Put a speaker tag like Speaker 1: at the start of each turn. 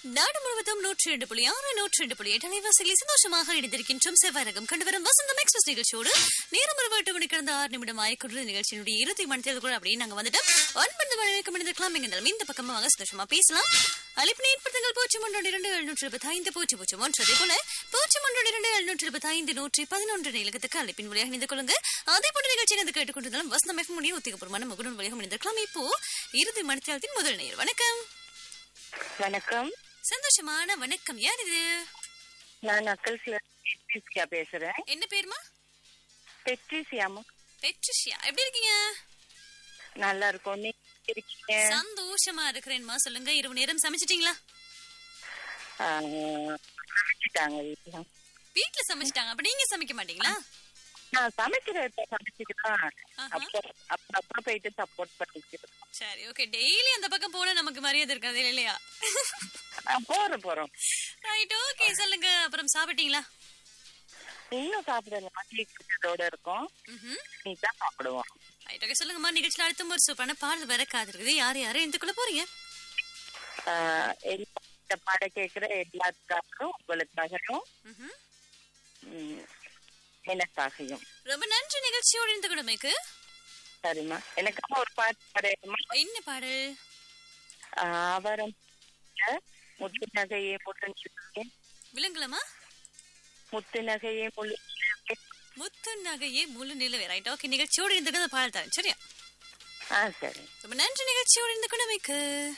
Speaker 1: நாடு முழுவதும் நூற்றி ரெண்டு புள்ளி ஆறு நூற்றி ரெண்டு புள்ளி எட்டு அலைவாசிகளில் சந்தோஷமாக இணைந்திருக்கின்றோம் செவ்வாயகம் கண்டு வரும் வசந்தம் எக்ஸ்பிரஸ் நிகழ்ச்சியோடு நேரம் ஒரு எட்டு மணி கடந்த ஆறு நிமிடம் ஆயிக்கொண்டு நிகழ்ச்சியினுடைய இறுதி மணித்தேர்தல் கூட அப்படின்னு நாங்க வந்துட்டோம் ஒன்பது வழக்கம் இருந்திருக்கலாம் எங்க இந்த பக்கமா வாங்க சந்தோஷமா பேசலாம் அழைப்பினை ஏற்படுத்துங்கள் பூஜ்ஜியம் ஒன்று இரண்டு எழுநூற்றி இருபத்தி ஐந்து பூஜ்ஜியம் பூஜ்ஜியம் ஒன்று அதே போல பூஜ்ஜியம் ஒன்று இரண்டு எழுநூற்றி இருபத்தி ஐந்து நூற்றி பதினொன்று நிலகத்துக்கு அழைப்பின் வழியாக இணைந்து கொள்ளுங்க அதே போன்ற நிகழ்ச்சியை வந்து கேட்டுக்கொண்டிருந்தாலும் வசந்தம் எஃப் முடியும் உத்திகபூர்வமான முகடன் வழியாக இணைந்திருக்கலாம் இப்போ இறுதி மணித்தேர்தலின் முதல் நேர் வணக்கம்
Speaker 2: வணக்கம்
Speaker 1: சந்தோஷமான வணக்கம் யார் இது
Speaker 2: நான் அக்கல் பெட்ரிசியா பேசுறேன்
Speaker 1: என்ன பேருமா
Speaker 2: பெட்ரிசியாமா
Speaker 1: பெட்ரிஷியா எப்படி இருக்கீங்க
Speaker 2: நல்லா இருக்கும் நீங்க எப்படி இருக்கீங்க
Speaker 1: சந்தோஷமா இருக்கிறேன்மா சொல்லுங்க இரவு நேரம் சமைச்சிட்டீங்களா
Speaker 2: ஆஹ், சமைச்சிட்டாங்க வீட்டுல
Speaker 1: வீட்ல சமைச்சிட்டாங்க அப்ப நீங்க சமைக்க மாட்டீங்களா
Speaker 2: நான் சமைக்கிறத சமைச்சுக்கிட்டான்
Speaker 1: ஆஹா.
Speaker 2: அப்ப அப்ப அப்ப போயிட்டு சப்போர்ட் பண்ணிக்கிறேன்
Speaker 1: சரி ஓகே டெய்லி அந்த பக்கம் போனா நமக்கு மரியாதை இருக்காது இல்லையா
Speaker 2: ஆஹ், போறோம் போறோம்
Speaker 1: ரைட் ஓகே சொல்லுங்க அப்புறம் சாப்பிட்டீங்களா
Speaker 2: இன்னும் சாப்பிடலாம் டீ குடிச்சதோட இருக்கோம்
Speaker 1: ம்ஹும்.
Speaker 2: நீ தான் சாப்பிடுவோம்
Speaker 1: ரைட் ஓகே சொல்லுங்கம்மா நிகழ்ச்சியில் அடுத்த ஒரு சூப்பரான பாடல் வர காத்திருக்குது யார் யாரும் எந்துக்குள்ள போறீங்க
Speaker 2: ஆஹ், எல்லா- இந்த பாட கேட்கிற எல்லாத்துக்காகவும் உங்களுக்காகவும்
Speaker 1: ம்ஹும்.
Speaker 2: ம், எனக்காகவும்
Speaker 1: ரொம்ப நன்றி நிகழ்ச்சியோடு இருந்து குடமைக்கு
Speaker 2: சரிம்மா எனக்காக ஒரு பாட்டு பாடுமா
Speaker 1: என்ன பாடல்
Speaker 2: அவரம் முத்து நகையே முத்து
Speaker 1: விலங்குலமா
Speaker 2: முத்து நகையே முழு
Speaker 1: முத்து நகையே முழு நிலவே ரைட் ஓகே நிகழ்ச்சியோடு இருந்து அந்த பாடல் தரேன் சரியா
Speaker 2: ஆ சரி
Speaker 1: ரொம்ப நன்றி நிகழ்ச்சியோடு இருந்து குடமைக்கு